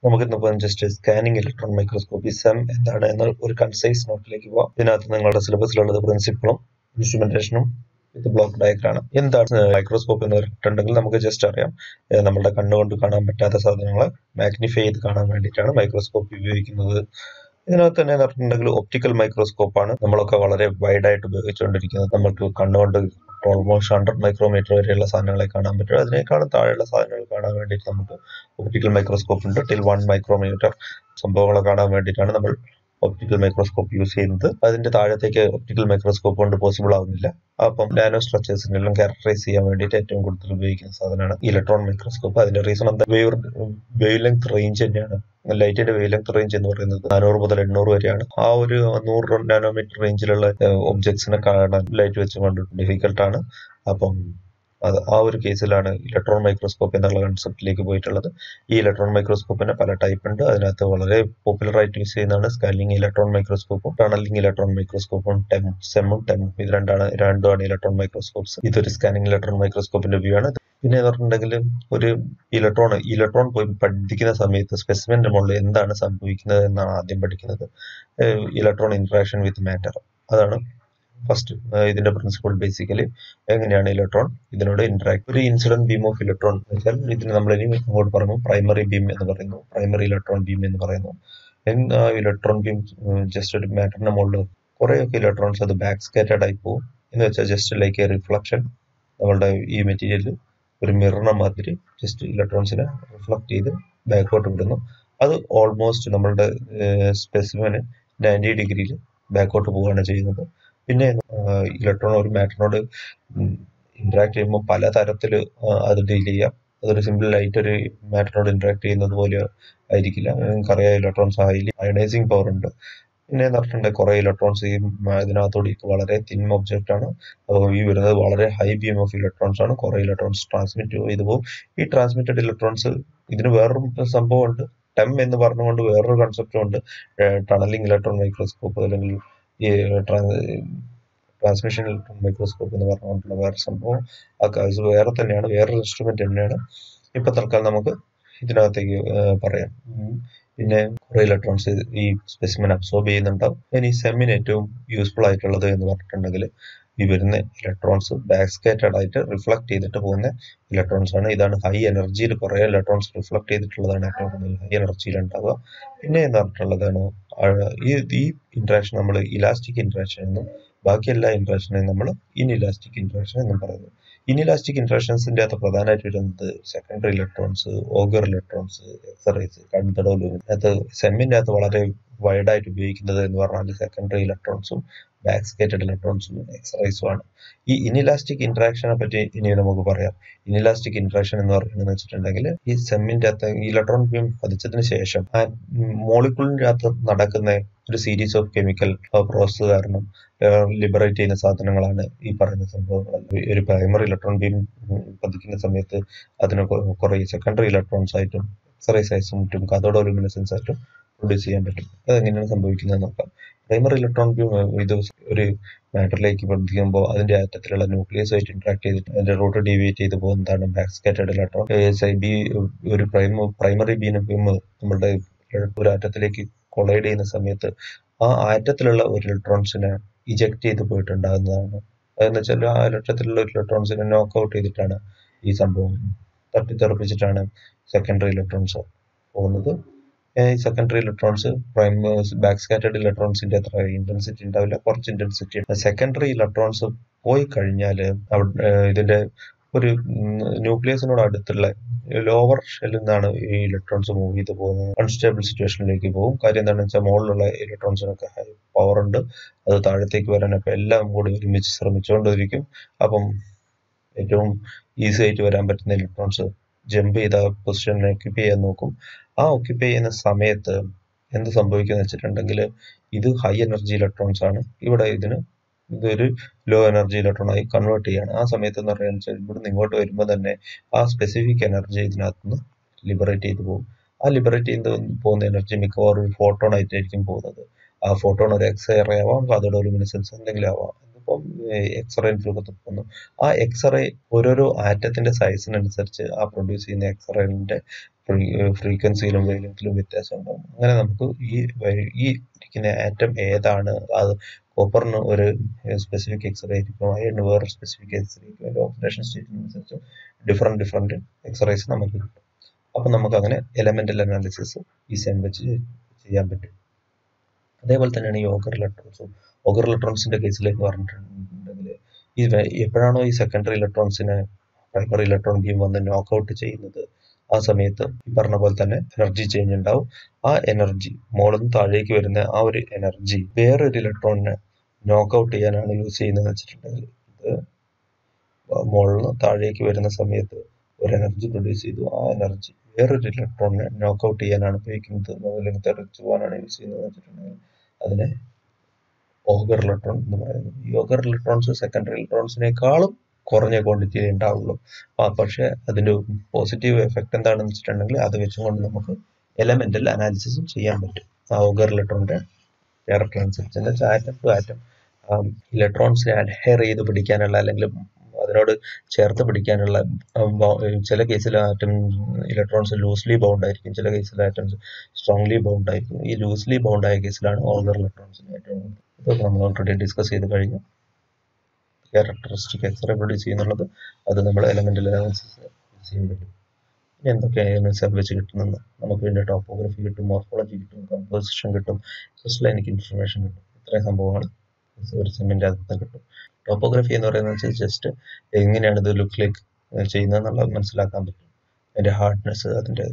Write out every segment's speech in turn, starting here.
നമുക്ക് ഇന്നിപ്പോൾ just scanning electron microscopy SEM എന്താണ് എന്ന ഒരു കൺസൈസ് നോട്ടിലേക്ക് പോവാം ഇതിനകത്ത് നിങ്ങളുടെ സിലബസിലുള്ളത് പ്രിൻസിപ്പിളും ഇൻസ്ട്രുമെന്റേഷനും ഇത് ബ്ലോക്ക് ഡയഗ്രാണ് എന്താണ് മൈക്രോസ്കോപ്പ് എന്ന് പറഞ്ഞിട്ടുണ്ടെങ്കിൽ നമുക്ക് ജസ്റ്റ് അറിയാം ഏഹ് നമ്മുടെ കണ്ണുകൊണ്ട് കാണാൻ പറ്റാത്ത സാധനങ്ങളെ മാഗ്നിഫൈ ചെയ്ത് കാണാൻ വേണ്ടിയിട്ടാണ് മൈക്രോസ്കോപ്പ് ഉപയോഗിക്കുന്നത് ഇതിനകത്ത് തന്നെ പറഞ്ഞിട്ടുണ്ടെങ്കിൽ ഒപ്റ്റിക്കൽ മൈക്രോസ്കോപ്പ് ആണ് നമ്മളൊക്കെ വളരെ വൈഡ് ആയിട്ട് ഉപയോഗിച്ചുകൊണ്ടിരിക്കുന്നത് നമുക്ക് കണ്ണുകൊണ്ട് ഓൾമോസ്റ്റ് ഹൺഡ്രഡ് മൈക്രോമീറ്റർ വരെയുള്ള സാധനങ്ങളെ കാണാൻ പറ്റും അതിനേക്കാളും താഴെയുള്ള സാധനങ്ങൾ കാണാൻ വേണ്ടിയിട്ട് നമുക്ക് ഒപ്റ്റിക്കൽ മൈക്രോസ്കോപ്പ് ഉണ്ട് ടിൽ വൺ മൈക്രോമീറ്റർ സംഭവങ്ങളെ കാണാൻ വേണ്ടിയിട്ടാണ് നമ്മൾ ഒപ്റ്റിക്കൽ മൈക്രോസ്കോപ്പ് യൂസ് ചെയ്യുന്നത് അതിന്റെ താഴത്തേക്ക് ഒപ്റ്റിക്കൽ മൈക്രോസ്കോപ്പ് കൊണ്ട് പോസിബിൾ ആവുന്നില്ല അപ്പം നാനോ സ്ട്രക്ചേഴ്സിനെല്ലാം ക്യാരക്ടറൈസ് ചെയ്യാൻ വേണ്ടിയിട്ട് ഏറ്റവും കൂടുതൽ ഉപയോഗിക്കുന്ന സാധനമാണ് ഇലക്ട്രോൺ മൈക്രോസ്കോപ്പ് അതിന്റെ റീസൺ എന്താ വേവ് വേവ് ലെങ്ത് റേഞ്ച് തന്നെയാണ് ലൈറ്റിന്റെ വേവ് ലെങ്ത് റേഞ്ച് എന്ന് പറയുന്നത് നാനൂറ് മുതൽ എണ്ണൂറ് വരെയാണ് ആ ഒരു നൂറ് നാനോമീറ്റർ റേഞ്ചിലുള്ള ഒബ്ജക്ട്സിനെ കാണാൻ ലൈറ്റ് വെച്ചുകൊണ്ട് ഡിഫിക്കൽട്ട് ആണ് അപ്പം അത് ആ ഒരു കേസിലാണ് ഇലക്ട്രോൺ മൈക്രോസ്കോപ്പ് എന്നുള്ള കൺസെപ്റ്റിലേക്ക് പോയിട്ടുള്ളത് ഈ ഇലക്ട്രോൺ മൈക്രോസ്കോപ്പിന് പല ടൈപ്പ് ഉണ്ട് അതിനകത്ത് വളരെ പോപ്പുലർ ആയിട്ട് യൂസ് ചെയ്യുന്നതാണ് സ്കാനിങ് ഇലക്ട്രോൺ മൈക്രോസ്കോപ്പും ടണലിംഗ് ഇലക്ട്രോൺ മൈക്രോസ്കോപ്പും ടെം സെമ്മും ടെം ഇത് രണ്ടാണ് രണ്ടുമാണ് ഇലക്ട്രോൺ മൈക്രോസ്കോപ്സ് ഇതൊരു സ്കാനിങ് ഇലക്ട്രോൺ മൈക്രോസ്കോപ്പിന്റെ വ്യൂ ആണ് പിന്നെ എന്ന് പറഞ്ഞിട്ടുണ്ടെങ്കിൽ ഒരു ഇലക്ട്രോൺ ഇലക്ട്രോൺ പോയി പഠിക്കുന്ന സമയത്ത് സ്പെസിമെന്റെ മുകളിൽ എന്താണ് സംഭവിക്കുന്നത് എന്നാണ് ആദ്യം പഠിക്കുന്നത് ഇലക്ട്രോൺ ഇന്ററാക്ഷൻ വിത്ത് മാറ്റർ അതാണ് ഫസ്റ്റ് ഇതിന്റെ പ്രിൻസിപ്പിൾ ബേസിക്കലി എങ്ങനെയാണ് ഇലക്ട്രോൺ ഇതിനോട് ഇന്ററാക്ട് ഒരു ഇൻസിഡന്റ് ബീം ഓഫ് ഇലക്ട്രോൺ വെച്ചാൽ ഇതിന് നമ്മൾ ഇനി അങ്ങോട്ട് പറഞ്ഞു പ്രൈമറി ബീം എന്ന് പറയുന്നു പ്രൈമറി ഇലക്ട്രോൺ ബീം എന്ന് പറയുന്നു ഇലക്ട്രോൺ ബീം ജസ്റ്റ് ഒരു മാറ്ററിന്റെ മുകളിൽ കുറേയൊക്കെ ഇലക്ട്രോൺസ് അത് ബാക്ക് സ്കാറ്റേഡ് ആയി പോകും എന്ന് വെച്ചാൽ ജസ്റ്റ് ലൈക്ക് എ റിഫ്ലക്ഷൻ നമ്മളുടെ ഈ മെറ്റീരിയൽ ഒരു മിററിനെ മാതിരി ജസ്റ്റ് ഇലക്ട്രോൺസിനെ റിഫ്ലക്ട് ചെയ്ത് ബാക്കോട്ട് വിടുന്നു അത് ഓൾമോസ്റ്റ് നമ്മളുടെ സ്പെസിഫിന് നയൻറ്റി ഡിഗ്രിയിൽ ബാക്കോട്ട് പോവുകയാണ് ചെയ്യുന്നത് പിന്നെ ഇലക്ട്രോൺ ഒരു മാറ്ററിനോട് ഇന്ററാക്ട് ചെയ്യുമ്പോൾ പല തരത്തിൽ അത് ഡീൽ ചെയ്യാം അതൊരു സിമ്പിൾ ആയിട്ട് ഒരു മാറ്ററിനോട് ഇന്ററാക്ട് ചെയ്യുന്നത് പോലെ ആയിരിക്കില്ല നിങ്ങൾക്കറിയാം ഇലക്ട്രോൺസ് ഹൈലി അയണൈസിങ് പവർ ഉണ്ട് പിന്നെ പറഞ്ഞിട്ടുണ്ട് കുറെ ഇലക്ട്രോൺസ് ഈ ഇതിനകത്തോടെ വളരെ തിൻ ഒബ്ജക്റ്റ് ആണ് അപ്പോൾ ഈ വരുന്നത് വളരെ ഹൈ ബീം ഓഫ് ഇലക്ട്രോൺസ് ആണ് കുറെ ഇലക്ട്രോൺസ് ട്രാൻസ്മിറ്റ് ചെയ്തു പോകും ഈ ട്രാൻസ്മിറ്റഡ് ഇലക്ട്രോൺസ് ഇതിന് വേറൊരു സംഭവമുണ്ട് ടെം എന്ന് പറഞ്ഞുകൊണ്ട് വേറൊരു കൺസെപ്റ്റും ഉണ്ട് ടണലിംഗ് ഇലക്ട്രോൺ മൈക്രോസ്കോപ്പ് അല്ലെങ്കിൽ ഈ ട്രാൻസ്മിഷൻ ഇലക്ട്രോൺ മൈക്രോസ്കോപ്പ് എന്ന് പറഞ്ഞുകൊണ്ടുള്ള വേറെ സംഭവം അത് വേറെ തന്നെയാണ് വേറൊരു ഇൻസ്ട്രുമെന്റ് തന്നെയാണ് ഇപ്പൊ തൽക്കാലം നമുക്ക് ഇതിനകത്തേക്ക് പറയാം പിന്നെ കുറെ ഇലക്ട്രോൺസ് ഈ സ്പെസിമെൻ അബ്സോർബ് ചെയ്യുന്നുണ്ടാവും ഇനി സെമ്മിന് ഏറ്റവും യൂസ്ഫുൾ ആയിട്ടുള്ളത് എന്ന് പറഞ്ഞിട്ടുണ്ടെങ്കിൽ ഈ വരുന്ന ഇലക്ട്രോൺസ് ബാക്ക് സ്കാറ്റഡ് ആയിട്ട് റിഫ്ലക്ട് ചെയ്തിട്ട് പോകുന്ന ഇലക്ട്രോൺസ് ആണ് ഇതാണ് ഹൈ എനർജിയിൽ കുറെ ഇലക്ട്രോൺസ് റിഫ്ലക്ട് ചെയ്തിട്ടുള്ളതാണ് ഏറ്റവും കൂടുതൽ ഹൈ എനർജിയിൽ ഉണ്ടാവുക പിന്നെ എന്ന് പറഞ്ഞിട്ടുള്ളതാണ് ഈ ഈ ഇന്ററാക്ഷൻ നമ്മൾ ഇലാസ്റ്റിക് ഇന്ററാക്ഷൻ എന്നും ബാക്കി എല്ലാ ഇന്ററാക്ഷനെയും നമ്മൾ ഇൻഇലാസ്റ്റിക് ഇന്ററാക്ഷൻ എന്നും പറയുന്നു ഇൻഇലാസ്റ്റിക് ഇന്ററാക്ഷൻസിന്റെ അകത്ത് പ്രധാനമായിട്ട് വരുന്നത് secondary electrons Auger electrons X rays കൺതടോലു അത് സെമ്മിന്റെ അകത്ത് വളരെ വൈഡായിട്ട് ഉപയോഗിക്കുന്നത് എന്ന് പറഞ്ഞാൽ സെക്കൻഡറി ഇലക്ട്രോൺസും ബാക്ക് സ്കേറ്റഡ് ഇലക്ട്രോൺസും എക്സറൈസും ആണ് ഈ ഇനിലാസ്റ്റിക് ഇന്ററാക്ഷനെ പറ്റി ഇനി നമുക്ക് പറയാം ഇനിലാസ്റ്റിക് ഇന്ററാക്ഷൻ എന്ന് പറയുന്നത് വെച്ചിട്ടുണ്ടെങ്കിൽ ഈ സെമ്മിന്റെ അകത്ത് ഇലക്ട്രോൺ ബീം പതിച്ചതിന് ശേഷം ആ മോളിക്കുളിന്റെ അകത്ത് നടക്കുന്ന ഒരു സീരീസ് ഓഫ് കെമിക്കൽ പ്രോസസ് കാരണം ലിബറേറ്റ് ചെയ്യുന്ന സാധനങ്ങളാണ് ഈ പറയുന്ന സംഭവങ്ങൾ ഒരു പ്രൈമറി ഇലക്ട്രോൺ ബീം പതിക്കുന്ന സമയത്ത് അതിന് കുറെ സെക്കൻഡറി ഇലക്ട്രോൺസ് ആയിട്ടും എക്സറൈസ് ആയിട്ടും മറ്റും കഥോഡോലുമിനസൻസ് ആയിട്ടും പ്രൊഡ്യൂസ് ചെയ്യാൻ പറ്റും അതെങ്ങനെയാണ് സംഭവിക്കുന്നത് നോക്കാം പ്രൈമറി ഇലക്ട്രോൺ ബീം ഇത് ഒരു മാറ്ററിലേക്ക് പഠിക്കുമ്പോൾ അതിന്റെ ആറ്റത്തിലുള്ള ന്യൂക്ലിയസ് ആയിട്ട് ഇന്ററാക്ട് ചെയ്തിട്ട് അതിന്റെ റൂട്ട് ഡീവിയേറ്റ് ചെയ്ത് പോകുന്നതാണ് ബാക്ക് സ്കാറ്റേഡ് ഇലക്ട്രോൺ ബി ഒരു പ്രൈമ പ്രൈമറി ബീം ബീം നമ്മുടെ ഒരു ആറ്റത്തിലേക്ക് കൊളൈഡ് ചെയ്യുന്ന സമയത്ത് ആ ആറ്റത്തിലുള്ള ഒരു ഇലക്ട്രോൺസിനെ ഇജക്ട് ചെയ്ത് പോയിട്ടുണ്ടാകുന്നതാണ് അതെന്ന് വെച്ചാൽ ആ ആറ്റത്തിലുള്ള ഒരു ഇലക്ട്രോൺസിനെ നോക്ക് ഔട്ട് ചെയ്തിട്ടാണ് ഈ സംഭവം തട്ടിത്തെറിപ്പിച്ചിട്ടാണ് സെക്കൻഡറി ഇലക്ട്രോൺസ് പോകുന്നത് ഈ secondary electrons prime back scattered ഇലക്ട്രോൺസിന്റെ അത്ര ഇന്റൻസിറ്റി ഉണ്ടാവില്ല കുറച്ച് ഇന്റൻസിറ്റി സെക്കൻഡറി ഇലക്ട്രോൺസ് പോയി കഴിഞ്ഞാൽ ഇതിന്റെ ഒരു ന്യൂക്ലിയസിനോട് അടുത്തുള്ള ലോവർ ഷെല്ലിൽ നിന്നാണ് ഈ ഇലക്ട്രോൺസ് മൂവ് ചെയ്ത് പോകുന്നത് അൺസ്റ്റേബിൾ സിറ്റുവേഷനിലേക്ക് പോകും കാര്യം എന്താണെന്ന് വെച്ചാൽ മുകളിലുള്ള ഇലക്ട്രോൺസിനൊക്കെ ഹൈ പവർ ഉണ്ട് അത് താഴത്തേക്ക് വരാനൊക്കെ എല്ലാം കൂടി ഒരുമിച്ച് ശ്രമിച്ചുകൊണ്ടിരിക്കും അപ്പം ഏറ്റവും ഈസി ആയിട്ട് വരാൻ പറ്റുന്ന ഇലക്ട്രോൺസ് ജമ്പ് ചെയ്ത പൊസിഷനിൽ ഓക്യുപ്പൈ ചെയ്യാൻ നോക്കും ആ ഓക്യുപ്പൈ ചെയ്യുന്ന സമയത്ത് എന്ത് സംഭവിക്കുന്ന വെച്ചിട്ടുണ്ടെങ്കിൽ ഇത് ഹൈ എനർജി ഇലക്ട്രോൺസ് ആണ് ഇവിടെ ഇതിന് ഇതൊരു ലോ എനർജി ഇലക്ട്രോൺ ആയി കൺവേർട്ട് ചെയ്യാണ് ആ സമയത്ത് എന്ന് പറയുന്നത് വെച്ചാൽ ഇവിടുന്ന് ഇങ്ങോട്ട് വരുമ്പോൾ തന്നെ ആ സ്പെസിഫിക് എനർജി ഇതിനകത്ത് നിന്ന് ലിബറേറ്റ് ചെയ്ത് പോകും ആ ലിബറേറ്റ് ചെയ്ത് പോകുന്ന എനർജി മിക്കവാറും ഒരു ഫോട്ടോൺ ആയിട്ടായിരിക്കും പോകുന്നത് ആ ഫോട്ടോൺ ഒരു എക്സ് റേ ആവാം അതോടെ ലുമിനസൻസ് എന്തെങ്കിലും ആവാം അപ്പം എക്സ്റേ രൂപത്തിൽ പോകുന്നു ആ എക്സ്റേ ഓരോരോ ആറ്റത്തിന്റെ സൈസിനനുസരിച്ച് ആ പ്രൊഡ്യൂസ് ചെയ്യുന്ന എക്സ്റേന്റെ ഫ്രീക്വൻസിയിലും വേഗത്തിലും വ്യത്യാസം ഉണ്ടാകും അങ്ങനെ നമുക്ക് ഈ ഈ ഇരിക്കുന്ന ആറ്റം ഏതാണ് അത് കോപ്പറിന് ഒരു സ്പെസിഫിക് എക്സ്റേ ആയിരിക്കും അയണിന് വേറെ സ്പെസിഫിക് എക്സ്റേ ആയിരിക്കും അതിന്റെ ഓക്സിഡേഷൻ സ്റ്റേറ്റിനനുസരിച്ച് ഡിഫറെന്റ് ഡിഫറെന്റ് എക്സ്റേസ് നമുക്ക് കിട്ടും അപ്പൊ നമുക്ക് അങ്ങനെ എലമെന്റൽ അനാലിസിസ് ഈ സെം വെച്ച് ചെയ്യാൻ പറ്റും അതേപോലെ തന്നെയാണ് ഈ ഓഗർ ഇലക്ട്രോൺസും ഓഗർ ഇലക്ട്രോൺസിന്റെ കേസിലേക്ക് പറഞ്ഞിട്ടുണ്ടെങ്കിൽ ഈ എപ്പോഴാണോ ഈ സെക്കൻഡറി ഇലക്ട്രോൺസിനെ പ്രൈമറി ഇലക്ട്രോൺ ബീം വന്ന് നോക്ക് ഔട്ട് ചെയ്യുന്നത് ആ സമയത്ത് ഈ പറഞ്ഞ പോലെ തന്നെ എനർജി ചേഞ്ച് ഉണ്ടാവും ആ എനർജി മുകളിൽ നിന്ന് താഴേക്ക് വരുന്ന ആ ഒരു എനർജി വേറൊരു ഇലക്ട്രോണിനെ നോക്ക് ഔട്ട് ചെയ്യാനാണ് യൂസ് ചെയ്യുന്നത് വെച്ചിട്ടുണ്ടെങ്കിൽ ഇത് മുകളിൽ നിന്ന് താഴേക്ക് വരുന്ന സമയത്ത് ഒരു എനർജി പ്രൊഡ്യൂസ് ചെയ്തു ആ എനർജി വേറൊരു ഇലക്ട്രോണിനെ നോക്ക് ഔട്ട് ചെയ്യാനാണ് ഉപയോഗിക്കുന്നത് അല്ലെങ്കിൽ തെറിച്ചു പോകാനാണ് യൂസ് ചെയ്യുന്നത് വെച്ചിട്ടുണ്ടെങ്കിൽ അതിനെ ഓഗർ ഇലക്ട്രോൺ എന്ന് പറയുന്നത് ഈ ഓഗർ ഇലക്ട്രോൺസ് സെക്കൻഡറി ഇലക്ട്രോൺസിനേക്കാളും കുറഞ്ഞ ക്വാണ്ടിറ്റിയിൽ ഉണ്ടാവുള്ളൂ പക്ഷേ അതിന്റെ പോസിറ്റീവ് എഫക്റ്റ് എന്താണെന്ന് വെച്ചിട്ടുണ്ടെങ്കിൽ അത് വെച്ചുകൊണ്ട് നമുക്ക് എലമെന്റൽ അനാലിസിസും ചെയ്യാൻ പറ്റും ആ ഓഗർ ഇലക്ട്രോണിന്റെ ക്യാരക്ടർ അനുസരിച്ച് എന്താ വെച്ചാൽ ആറ്റം ടു ആറ്റം ഇലക്ട്രോൺസിനെ അഡ്ഹെയർ ചെയ്ത് പിടിക്കാനുള്ള അല്ലെങ്കിൽ അതിനോട് ചേർത്ത് പിടിക്കാനുള്ള ചില കേസിൽ ആറ്റം ഇലക്ട്രോൺസ് ലൂസ്ലി ബൗണ്ട് ആയിരിക്കും ചില കേസിൽ ആറ്റംസ് സ്ട്രോങ്ലി ബൗണ്ട് ആയിരിക്കും ഈ ലൂസ്ലി ബൗണ്ട് ആയ കേസിലാണ് ഓഗർ ഇലക്ട്രോൺസിന് ഏറ്റവും ഇതൊക്കെ നമ്മൾ ഓൾറെഡി ഡിസ്കസ് ചെയ്ത് കഴിഞ്ഞു ക്യാരക്ടറിസ്റ്റിക് എക്സ്റേ പ്രൊഡ്യൂസ് ചെയ്യുന്നുള്ളത് അത് നമ്മൾ എലമെന്റൽ അനാലിസിസ് യൂസ് ചെയ്യാൻ പറ്റും ഇനി എന്തൊക്കെയാണ് സെൽ വെച്ച് കിട്ടുന്നത് നമുക്ക് ഇതിന്റെ ടോപ്പോഗ്രഫി കിട്ടും മോർഫോളജി കിട്ടും കമ്പോസിഷൻ കിട്ടും ക്രിസ്റ്റലൈനിക് ഇൻഫർമേഷൻ കിട്ടും ഇത്രയും സംഭവങ്ങൾ ഒരു സെമ്മിന്റെ അകത്ത് കിട്ടും ടോപ്പോഗ്രഫി എന്ന് പറയുന്നത് ജസ്റ്റ് എങ്ങനെയാണ് ഇത് ലുക്ക് ലൈക്ക് ചെയ്യുന്നത് എന്നുള്ളത് മനസ്സിലാക്കാൻ പറ്റും അതിന്റെ ഹാർഡ്നെസ് അതിന്റെ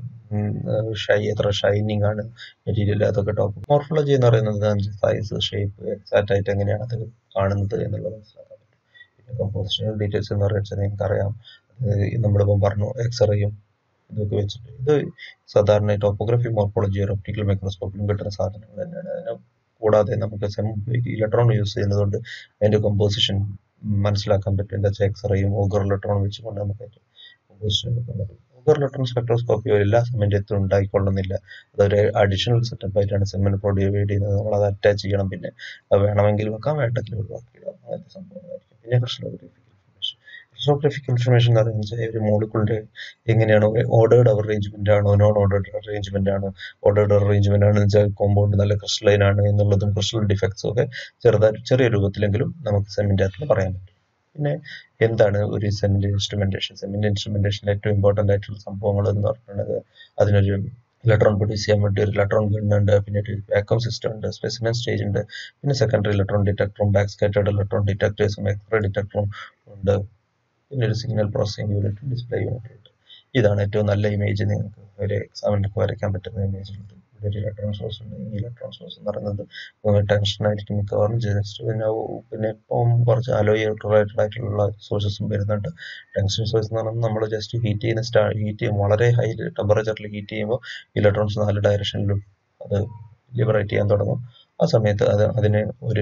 ഷൈ എത്ര ഷൈനിങ് ആണ് മെറ്റീരിയൽ അതൊക്കെ ടോപ്പ് മോർഫോളജി എന്ന് പറയുന്നത് സൈസ് ഷേപ്പ് എക്സാക്റ്റ് ആയിട്ട് എങ്ങനെയാണ് അത് കാണുന്നത് എന്നുള്ളത് മനസ്സിലാക്കാൻ പറ്റും പിന്നെ കമ്പോസിഷണൽ ഡീറ്റെയിൽസ് എന്ന് പറയുന്നത് നിങ്ങൾക്കറിയാം നമ്മളിപ്പം പറഞ്ഞു എക്സ്റേയും ഇതൊക്കെ വെച്ചിട്ട് ഇത് സാധാരണ ടോപ്പോഗ്രഫി മോർഫോളജി ഒരു ഒപ്റ്റിക്കൽ മൈക്രോസ്കോപ്പിലും കിട്ടുന്ന സാധനങ്ങൾ തന്നെയാണ് അതിനെ കൂടാതെ നമുക്ക് സെം ഇലക്ട്രോൺ യൂസ് ചെയ്യുന്നതുകൊണ്ട് അതിന്റെ കമ്പോസിഷൻ മനസ്സിലാക്കാൻ പറ്റും എന്താ വെച്ചാൽ എക്സ്റേയും ഓഗർ ഇലക്ട്രോൺ വെച്ചുകൊണ്ട് നമുക്ക് കമ്പോസിഷൻ എടുക്കാൻ പറ്റും ഓഗർ ഇലക്ട്രോൺ സ്പെക്ട്രോസ്കോപ്പി എല്ലാ സെമ്മിൻ്റെ ഉണ്ടായിക്കൊള്ളുന്നില്ല അതൊരു അഡീഷണൽ സെറ്റപ്പ് ആയിട്ടാണ് സെമ്മിന് പ്രൊഡ്യൂസ് ചെയ്യുന്നത് നമ്മൾ അത് അറ്റാച്ച് ചെയ്യണം പിന്നെ അത് വേണമെങ്കിൽ വെക്കാം വേണ്ടെങ്കിൽ ഒഴിവാക്കിയിടാം അങ്ങനത്തെ സംഭവങ്ങളായിരിക്കും പിന്നെ ക്രിസ്റ്റലോഗ്രഫിക്കൽ ഇൻഫർമേഷൻ ക്രിസ്റ്റലോഗ്രഫിക്കൽ ഇൻഫർമേഷൻ എന്ന് പറയുന്നത് ഒരു മോളിക്കുളിന്റെ എങ്ങനെയാണ് ഓർഡേർഡ് അറേഞ്ച്മെന്റ് ആണോ നോൺ ഓർഡേർഡ് അറേഞ്ച്മെന്റ് ആണോ ഓർഡേർഡ് അറേഞ്ച്മെന്റ് ആണെന്ന് വെച്ചാൽ കോമ്പൗണ്ട് നല്ല ക്രിസ്റ്റലൈൻ ആണ് എന്നുള്ളതും ക്രിസ്റ്റൽ ഡിഫക്ട്സും ഒക്കെ ചെറുതായി ചെറിയ രൂപത്തിലെങ്കിലും നമുക്ക് സെമ്മിന്റെ അകത്ത് പറയാൻ പറ്റും പിന്നെ എന്താണ് ഒരു സെമ്മിന്റെ ഇൻസ്ട്രുമെന്റേഷൻ സെമ്മിന്റെ ഇൻസ്ട്രുമെന്റേഷനിൽ ഏറ്റവും ഇമ്പോർട്ടന്റ് ആയിട്ടുള്ള സംഭവങ്ങൾ എന്ന് പറഞ്ഞിട്ടുണ്ടെങ്കിൽ അതിനൊരു ഇലക്ട്രോൺ പ്രൊഡ്യൂസ് ചെയ്യാൻ വേണ്ടി ഒരു ഇലക്ട്രോൺ ഗൺ ഉണ്ട് പിന്നെ ഒരു വാക്വം സിസ്റ്റം ഉണ്ട് സ്പെസിമെൻ സ്റ്റേജ് ഉണ്ട് പിന്നെ സെക്കൻഡറി ഇലക്ട്രോൺ ഡിറ്റക്ടറും ബാക്ക് സ്കാറ്റേർഡ് ഇലക്ട്രോൺ ഡിറ്റക്ടേഴ്സും എക്സ്റേ ഡിറ്റക്ടറും ഉണ്ട് പിന്നെ ഒരു signal processing unit display unit ഉണ്ട് ഇതാണ് ഏറ്റവും നല്ല ഇമേജ് നിങ്ങൾക്ക് ഒരു എക്സാമിനൊക്കെ വരയ്ക്കാൻ പറ്റുന്ന ഇമേജ് ഉണ്ട് ഇവിടെ ഒരു ഇലക്ട്രോൺ സോഴ്സ് ഉണ്ട് ഈ ഇലക്ട്രോൺ സോഴ്സ് എന്ന് പറയുന്നത് ടെൻഷൻ ആയിരിക്കും മിക്കവാറും ജസ്റ്റ് പിന്നെ പിന്നെ ഇപ്പം കുറച്ച് അലോയി റിലേറ്റഡ് ആയിട്ടുള്ള സോഴ്സസും വരുന്നുണ്ട് ടെൻഷൻ സോഴ്സ് എന്ന് പറയുന്നത് നമ്മൾ ജസ്റ്റ് ഹീറ്റ് ചെയ്യുന്ന സ്റ്റാ ഹീറ്റ് ചെയ്യും വളരെ ഹൈ ടെമ്പറേച്ചറിൽ ഹീറ്റ് ചെയ്യുമ്പോൾ ഇലക്ട്രോൺസ് നാല് ഡയറക്ഷനിലും അത് ലിബറേറ്റ് ചെയ്യാൻ തുടങ്ങും ആ സമയത്ത് അത് അതിനെ ഒരു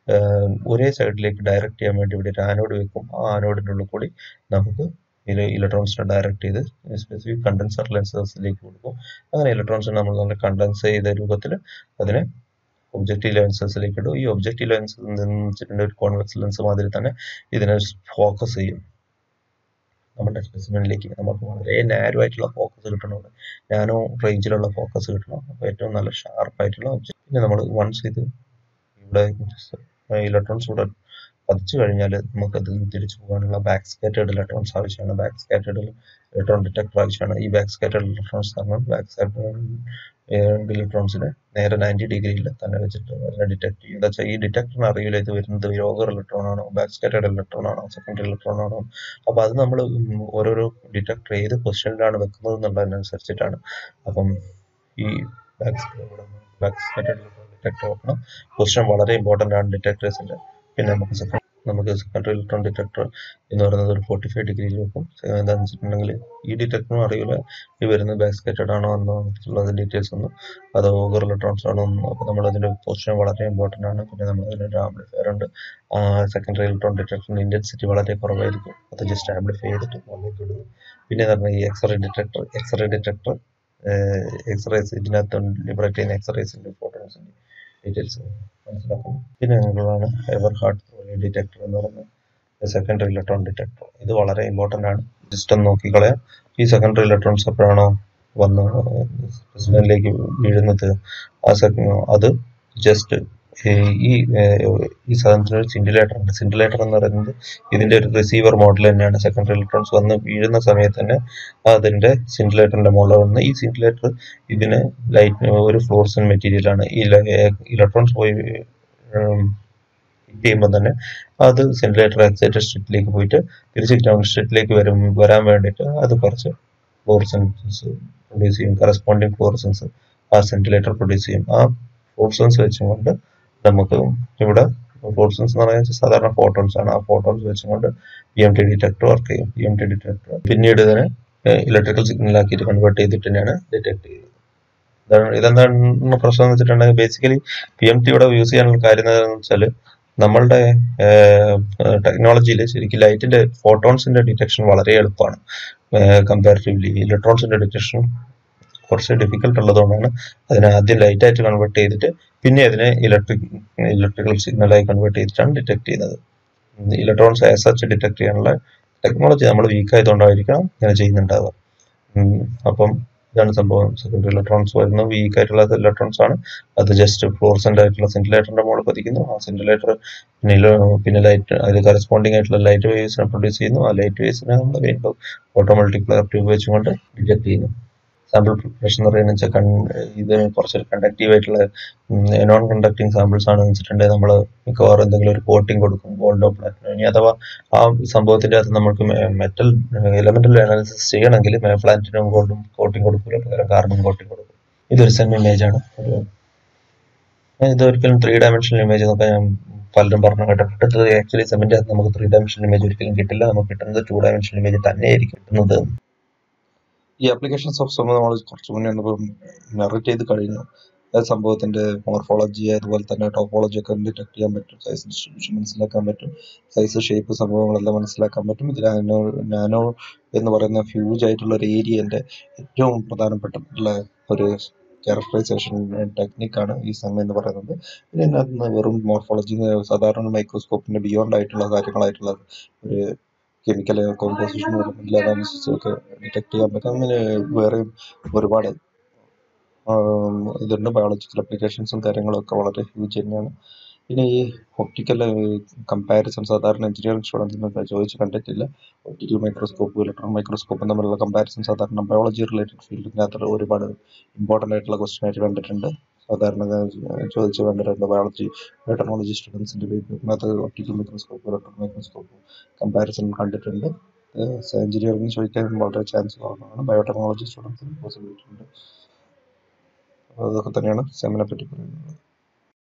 ഒരേ സൈഡിലേക്ക് ഡയറക്റ്റ് ചെയ്യാൻ വേണ്ടി ഇവിടെ ഒരു ആനോഡ് വെക്കും ആ ആനോഡിൻ്റെ ഉള്ളിൽ കൂടി നമുക്ക് ഇതിൽ ഇലക്ട്രോൺസിനെ ഡയറക്റ്റ് ചെയ്ത് സ്പെസിഫിക് കണ്ടൻസർ ലെൻസസിലേക്ക് കൊടുക്കും അങ്ങനെ ഇലക്ട്രോൺസിനെ നമ്മൾ നല്ല കണ്ടൻസ് ചെയ്ത രൂപത്തിൽ അതിനെ ഒബ്ജക്റ്റീവ് ലെൻസസിലേക്ക് ഇടും ഈ ഒബ്ജക്റ്റീവ് ലെൻസ് വെച്ചിട്ടുണ്ട് ഒരു കോൺവെക്സ് ലെൻസ് മാതിരി തന്നെ ഇതിനെ ഫോക്കസ് ചെയ്യും നമ്മുടെ സ്പെസിമെനിലേക്ക് നമുക്ക് വളരെ നാരോ ആയിട്ടുള്ള ഫോക്കസ് കിട്ടണം നാനോ റേഞ്ചിലുള്ള ഫോക്കസ് കിട്ടണം അപ്പോൾ ഏറ്റവും നല്ല ഷാർപ്പായിട്ടുള്ള ഒബ്ജക്റ്റ് പിന്നെ നമ്മൾ വൺസ് ഇത് ഇവിടെ ഇലക്ട്രോൺസ് ഇവിടെ പതിച്ചു കഴിഞ്ഞാൽ നമുക്ക് അതിൽ നിന്ന് തിരിച്ചു പോകാനുള്ള ബാക്ക് സ്കാറ്റേർഡ് ഇലക്ട്രോൺസ് ആവശ്യമാണ് ബാക്ക് സ്കാറ്റേർഡ് ഇലക്ട്രോൺ ഡിറ്റക്ടർ ആവശ്യമാണ് ഈ ബാക്ക് സ്കാറ്റേർഡ് ഇലക്ട്രോൺസ് കാരണം ബാക്ക് സ്കാറ്റേർഡ് ഇലക്ട്രോൺസിനെ നേരെ നയൻറ്റി ഡിഗ്രിയിൽ തന്നെ വെച്ചിട്ട് അതിനെ ഡിറ്റക്ട് ചെയ്യും എന്താ വെച്ചാൽ ഈ ഡിറ്റക്ടറിന് അറിയില്ല ഇത് വരുന്നത് യോഗർ ഇലക്ട്രോൺ ആണോ ബാക്ക് സ്കാറ്റേർഡ് ഇലക്ട്രോൺ ആണോ സെക്കൻഡറി ഇലക്ട്രോൺ ആണോ അപ്പോൾ അത് നമ്മൾ ഓരോരോ ഡിറ്റക്ടർ ഏത് പൊസിഷനിലാണ് വെക്കുന്നത് എന്നുള്ളതിനനുസരിച്ചിട്ടാണ് അപ്പം ഈ back back scattered electron detector വെക്കണം പൊസിഷൻ വളരെ ഇമ്പോർട്ടൻ്റ് ആണ് ഡിറ്റക്ടേഴ്സിൻ്റെ പിന്നെ നമുക്ക് സെക്കൻഡ് നമുക്ക് സെക്കൻഡറി ഇലക്ട്രോൺ ഡിറ്റക്ടർ എന്ന് പറയുന്നത് ഒരു ഫോർട്ടി ഫൈവ് ഡിഗ്രിയിൽ വെക്കും എന്താണെന്ന് വെച്ചിട്ടുണ്ടെങ്കിൽ ഈ ഡിറ്റക്ടറും അറിയില്ല ഈ വരുന്നത് ബാക്ക് സ്കാറ്റേർഡ് ആണോ എന്നുള്ള ഡീറ്റെയിൽസ് ഒന്നും അത് ഓവർ ഇലക്ട്രോൺസ് ആണോ ഒന്നും അപ്പോൾ നമ്മൾ അതിൻ്റെ പൊസിഷൻ വളരെ ഇമ്പോർട്ടൻ്റ് ആണ് പിന്നെ നമ്മൾ അതിനൊരു ആംപ്ലിഫയർ ഉണ്ട് സെക്കൻഡറി ഇലക്ട്രോൺ ഡിറ്റക്ടറിൻ്റെ ഇൻറ്റൻസിറ്റി വളരെ കുറവായിരിക്കും അത് ജസ്റ്റ് ആംപ്ലിഫൈ ചെയ്തിട്ട് മുകളിലേക്ക് ഇടുന്നു പിന്നെ പറഞ്ഞാൽ ഈ x ray detector x ray detector x rays ഇതിനകത്ത് ലിബറേറ്റ് ചെയ്യുന്ന എക്സ്റേസിൻ്റെ ഫോട്ടോസിൻ്റെ ഡീറ്റെയിൽസ് മനസ്സിലാക്കുന്നു പിന്നെ നിങ്ങളാണ് എവർ ഹാർട്ട് ഡിറ്റക്ടർ എന്ന് പറയുന്നത് സെക്കൻഡറി ഇലക്ട്രോൺ ഡിറ്റക്ടർ ഇത് വളരെ ഇമ്പോർട്ടൻ്റ് ആണ് ജസ്റ്റ് ഒന്ന് നോക്കിക്കളയാം ഈ സെക്കൻഡറി ഇലക്ട്രോൺസ് എപ്പോഴാണോ വന്ന് സ്പെസിമെനിലേക്ക് വീഴുന്നത് ആ സെക്ക അത് ജസ്റ്റ് ഈ ഈ സാധനത്തിന് ഒരു സിൻഡിലേറ്റർ ഉണ്ട് സിൻഡിലേറ്റർ എന്ന് പറയുന്നത് ഇതിന്റെ ഒരു റിസീവർ മോഡൽ തന്നെയാണ് സെക്കൻഡറി ഇലക്ട്രോൺസ് വന്ന് വീഴുന്ന സമയത്ത് തന്നെ അതിന്റെ സിൻഡിലേറ്ററിന്റെ മുകളിൽ വന്ന് ഈ സിൻഡിലേറ്റർ ഇതിന് ലൈറ്റ് ഒരു ഫ്ലോർസൻ മെറ്റീരിയൽ ആണ് ഈ ഇലക്ട്രോൺസ് പോയി ഹിറ്റ് ചെയ്യുമ്പോൾ തന്നെ അത് സിൻഡിലേറ്റർ എക്സൈറ്റഡ് സ്റ്റേറ്റിലേക്ക് പോയിട്ട് തിരിച്ച് ഗ്രൗണ്ട് സ്റ്റേറ്റിലേക്ക് വരും വരാൻ വേണ്ടിയിട്ട് അത് കുറച്ച് ഫ്ലോറസൻസ് പ്രൊഡ്യൂസ് ചെയ്യും കറസ്പോണ്ടിങ് ഫ്ലോറസൻസ് ആ സെന്റിലേറ്റർ പ്രൊഡ്യൂസ് ചെയ്യും ആ ഫ്ലോറസൻസ് വെച്ചുകൊണ്ട് നമുക്ക് ഇവിടെ ഫ്ലോറസൻസ് എന്ന് പറയുന്നത് സാധാരണ ഫോട്ടോൺസ് ആണ് ആ ഫോട്ടോൺസ് വെച്ചുകൊണ്ട് P M T detector work ചെയ്യും പി എം ടി ഡിറ്റക്ടർ പിന്നീട് ഇതിനെ ഇലക്ട്രിക്കൽ സിഗ്നൽ ആക്കിയിട്ട് കൺവേർട്ട് ചെയ്തിട്ട് തന്നെയാണ് ഡിറ്റക്ട് ചെയ്യുന്നത് ഇതാണ് ഇതെന്താണ് പ്രശ്നം എന്ന് വെച്ചിട്ടുണ്ടെങ്കിൽ ബേസിക്കലി പി എം ടി ഇവിടെ യൂസ് ചെയ്യാനുള്ള കാര്യം എന്താണെന്ന് വെച്ചാൽ നമ്മളുടെ ടെക്നോളജിയിൽ ശരിക്കും ലൈറ്റിന്റെ ഫോട്ടോൺസിന്റെ ഡിറ്റക്ഷൻ വളരെ എളുപ്പമാണ് കമ്പാരിറ്റീവ്ലി ഇലക്ട്രോൺസിന്റെ ഡിറ്റക്ഷൻ കുറച്ച് ഡിഫിക്കൽട്ട് ഉള്ളതുകൊണ്ടാണ് അതിനെ ആദ്യം ലൈറ്റ് ആയിട്ട് കൺവേർട്ട് ചെയ്തിട്ട് പിന്നെ അതിനെ ഇലക്ട്രിക് ഇലക്ട്രിക്കൽ സിഗ്നലായി കൺവേർട്ട് ചെയ്തിട്ടാണ് ഡിറ്റക്ട് ചെയ്യുന്നത് ഇലക്ട്രോൺസ് ആസ് സച്ച് ഡിറ്റക്ട് ചെയ്യാനുള്ള ടെക്നോളജി നമ്മൾ വീക്ക് ആയതുകൊണ്ടായിരിക്കണം ഇങ്ങനെ ചെയ്യുന്നുണ്ടാവുക അപ്പം ഇതാണ് സംഭവം സെക്കൻഡറി ഇലക്ട്രോൺസ് വരുന്നത് വീക്ക് ആയിട്ടുള്ള ഇലക്ട്രോൺസ് ആണ് അത് ജസ്റ്റ് ഫ്ലോർസെന്റ് ആയിട്ടുള്ള സെന്റിലേറ്ററിന്റെ മുകളിൽ പതിക്കുന്നു ആ സെന്റിലേറ്റർ പിന്നെ പിന്നെ ലൈറ്റ് അതിൽ കറസ്പോണ്ടിങ് ആയിട്ടുള്ള ലൈറ്റ് വേവ്സിനെ പ്രൊഡ്യൂസ് ചെയ്യുന്നു ആ ലൈറ്റ് വേവ്സിനെ നമ്മൾ വീണ്ടും ഓട്ടോ മൾട്ടിപ്ലയർ ട്യൂബ് വെച്ചുകൊണ്ട് ഡിറ്റക്ട് ചെയ്യുന്നു സാമ്പിൾ പ്രിപ്പറേഷൻ എന്ന് പറയുന്നത് വെച്ചാൽ ഇത് കുറച്ചൊരു കണ്ടക്റ്റീവ് ആയിട്ടുള്ള നോൺ കണ്ടക്ടിങ് സാമ്പിൾസ് ആണെന്ന് വെച്ചിട്ടുണ്ടെങ്കിൽ നമ്മൾ മിക്കവാറും എന്തെങ്കിലും ഒരു കോട്ടിംഗ് കൊടുക്കും ഗോൾഡോ പ്ലാറ്റിനോ ഇനി അഥവാ ആ സംഭവത്തിന്റെ അകത്ത് നമുക്ക് മെറ്റൽ എലമെന്റൽ അനാലിസിസ് ചെയ്യണമെങ്കിൽ പ്ലാറ്റിനും ഗോൾഡും കോട്ടിംഗ് കൊടുക്കില്ല പകരം കാർബൺ കോട്ടിംഗ് കൊടുക്കും ഇതൊരു സെം ഇമേജ് ആണ് ഒരു ഇതൊരിക്കലും ത്രീ ഡയമെൻഷണൽ ഇമേജ് എന്നൊക്കെ ഞാൻ പലരും പറഞ്ഞു കേട്ടിട്ടുണ്ട് ഇത് ആക്ച്വലി സെമിന്റെ അകത്ത് നമുക്ക് ത്രീ ഡയമെൻഷണൽ ഇമേജ് ഒരിക്കലും കിട്ടില്ല നമുക്ക് കിട്ടുന്നത് ടു ഡയമെൻഷണൽ ഇമേജ് തന്നെയായിരിക്കും കിട്ടുന്നത് ഈ ആപ്ലിക്കേഷൻസ് ഓഫ് സം നമ്മൾ കുറച്ച് മുന്നേ മെറിറ്റ് ചെയ്ത് കഴിഞ്ഞു അതായത് സംഭവത്തിന്റെ മോർഫോളജി അതുപോലെ തന്നെ ടോപ്പോളജി ഒക്കെ ഡിറ്റക്ട് ചെയ്യാൻ പറ്റും സൈസ് ഡിസ്ട്രിബ്യൂഷൻ മനസ്സിലാക്കാൻ പറ്റും സൈസ് ഷേപ്പ് സംഭവങ്ങളെല്ലാം മനസ്സിലാക്കാൻ പറ്റും ഇത് നാനോ നാനോ എന്ന് പറയുന്ന ഫ്യൂജ് ആയിട്ടുള്ള ഒരു ഏരിയന്റെ ഏറ്റവും പ്രധാനപ്പെട്ടിട്ടുള്ള ഒരു ക്യാരക്ടറൈസേഷൻ ടെക്നിക്കാണ് ഈ സെം എന്ന് പറയുന്നത് പിന്നെ ഇതിനകത്ത് വെറും മോർഫോളജി സാധാരണ മൈക്രോസ്കോപ്പിന്റെ ബിയോണ്ട് ആയിട്ടുള്ള കാര്യങ്ങളായിട്ടുള്ള ഒരു കെമിക്കൽ കോമ്പോസിഷൻ അല്ലെങ്കിൽ അതനുസരിച്ച് ഒക്കെ ഡിറ്റക്ട് ചെയ്യാൻ പറ്റും അങ്ങനെ വേറെയും ഒരുപാട് ഇതുണ്ട് ബയോളജിക്കൽ അപ്ലിക്കേഷൻസും കാര്യങ്ങളും ഒക്കെ വളരെ ഹ്യൂജ് തന്നെയാണ് പിന്നെ ഈ ഒപ്റ്റിക്കൽ കമ്പാരിസൺ സാധാരണ എഞ്ചിനീയറിംഗ് സ്റ്റുഡൻസിനൊക്കെ ചോദിച്ച് കണ്ടിട്ടില്ല ഒപ്റ്റിക്കൽ മൈക്രോസ്കോപ്പ് ഇലക്ട്രോൺ മൈക്രോസ്കോപ്പും തമ്മിലുള്ള കമ്പാരിസൺ സാധാരണ ബയോളജി റിലേറ്റഡ് ഫീൽഡിനകത്ത് ഒരുപാട് ഇമ്പോർട്ടൻ്റ് ആയിട്ടുള്ള ക്വസ്റ്റ്യൻ ആയിട്ട് കണ്ടിട്ടുണ്ട് സാധാരണ ചോദിച്ച് കണ്ടിട്ടുണ്ട് ബയോളജി ബയോടെക്നോളജി സ്റ്റുഡൻസിൻ്റെ പേപ്പറിനകത്ത് optical microscope electron microscope comparison കണ്ടിട്ടുണ്ട് എഞ്ചിനീയറിംഗ് ചോദിക്കാൻ വളരെ ചാൻസ് കുറവാണ് ബയോടെക്നോളജി സ്റ്റുഡൻസിന് പോസിബിലിറ്റി ഉണ്ട് അതൊക്കെ തന്നെയാണ് സെമിനെ പറ്റി പറയുന്നത്